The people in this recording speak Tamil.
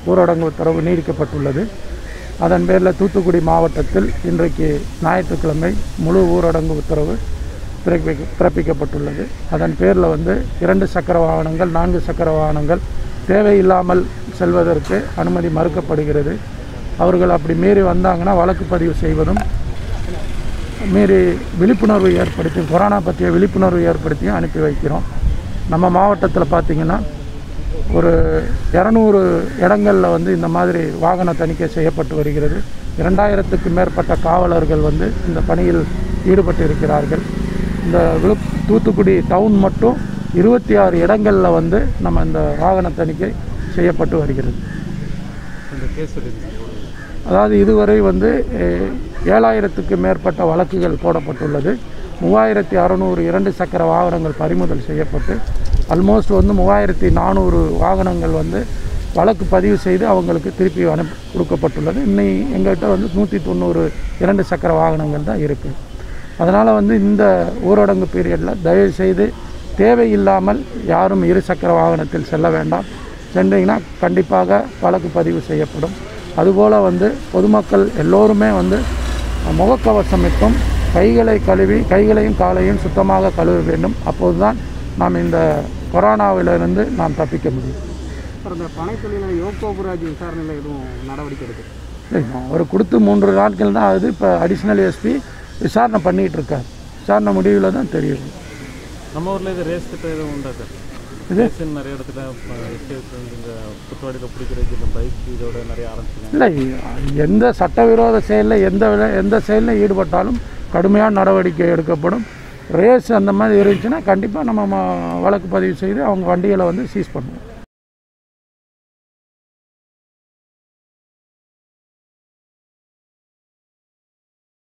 ஊரடங்கு உத்தரவு நீடிக்கப்பட்டுள்ளது அதன் பேரில் தூத்துக்குடி மாவட்டத்தில் இன்றைக்கு ஞாயிற்றுக்கிழமை முழு ஊரடங்கு உத்தரவு பிறப்பிக்க பிறப்பிக்கப்பட்டுள்ளது அதன் பேரில் வந்து இரண்டு சக்கர வாகனங்கள் நான்கு சக்கர வாகனங்கள் தேவையில்லாமல் செல்வதற்கு அனுமதி மறுக்கப்படுகிறது அவர்கள் அப்படி மீறி வந்தாங்கன்னா வழக்கு பதிவு செய்வதும் மீறி விழிப்புணர்வு ஏற்படுத்தி கொரோனா பற்றிய விழிப்புணர்வு ஏற்படுத்தியும் அனுப்பி வைக்கிறோம் நம்ம மாவட்டத்தில் பார்த்திங்கன்னா ஒரு இரநூறு இடங்களில் வந்து இந்த மாதிரி வாகன தணிக்கை செய்யப்பட்டு வருகிறது இரண்டாயிரத்துக்கு மேற்பட்ட காவலர்கள் வந்து இந்த பணியில் ஈடுபட்டு இருக்கிறார்கள் இந்த விழு தூத்துக்குடி டவுன் மட்டும் இருபத்தி ஆறு இடங்களில் வந்து நம்ம இந்த வாகன தணிக்கை செய்யப்பட்டு வருகிறது இந்த கேஸ் இருக்கு அதாவது இதுவரை வந்து அஹ், ஏழாயிரத்துக்கு மேற்பட்ட வழக்குகள் போடப்பட்டுள்ளது மூவாயிரத்தி அறநூறு இரண்டு சக்கர வாகனங்கள் பறிமுதல் செய்யப்பட்டு ஆல்மோஸ்ட் வந்து மூவாயிரத்தி நானூறு வாகனங்கள் வந்து வழக்கு பதிவு செய்து அவங்களுக்கு திருப்பி அனுப்பி கொடுக்கப்பட்டுள்ளது இன்னை எங்கள்கிட்ட வந்து நூற்றி தொண்ணூறு இரண்டு சக்கர வாகனங்கள் தான் இருக்குது அதனால் வந்து இந்த ஊரடங்கு பீரியடில் தயவுசெய்து தேவையில்லாமல் யாரும் இரு சக்கர வாகனத்தில் செல்ல வேண்டாம் சென்றீங்கன்னா கண்டிப்பாக வழக்கு பதிவு செய்யப்படும் அதுபோல் வந்து பொதுமக்கள் எல்லோருமே வந்து முகக்கவசமிட்டும் கைகளை கழுவி கைகளையும் காலையும் சுத்தமாக கழுவ வேண்டும் அப்போதுதான் நாம் இந்த கொரோனாவிலிருந்து நாம் தப்பிக்க முடியும் அப்புறம் இந்த பனை தொழிலாளர் யோகோபுராஜ் விசாரணையில் எதுவும் நடவடிக்கை எடுக்கு சரி, அவர் கொடுத்து மூன்று நாட்கள் தான் ஆகுது இப்போ அடிஷ்னல் எஸ்பி விசாரணை பண்ணிகிட்டு இருக்கார் விசாரணை முடிவில் தான் தெரியும் நம்ம ஊரில் இது ரேஸ் திட்டம் எதுவும் உண்டா சார் இது? ரேஸ்ன்னு நிறைய இடத்துல எஸ்டேட் வந்து இந்த குற்றவாளியில் பிடிக்கிறதுக்கு இந்த பைக் இதோட நிறைய ஆரம்பிச்சிருக்காங்க இல்லை எந்த சட்டவிரோத செயலில் எந்த வித- எந்த செயலில் ஈடுபட்டாலும் கடுமையான நடவடிக்கை எடுக்கப்படும் ரேஸ் அந்த மாதிரி இருந்துச்சுன்னா கண்டிப்பாக நம்ம ம- வழக்கு பதிவு செய்து அவங்க வண்டிகளை வந்து சீஸ் பண்ணுவோம்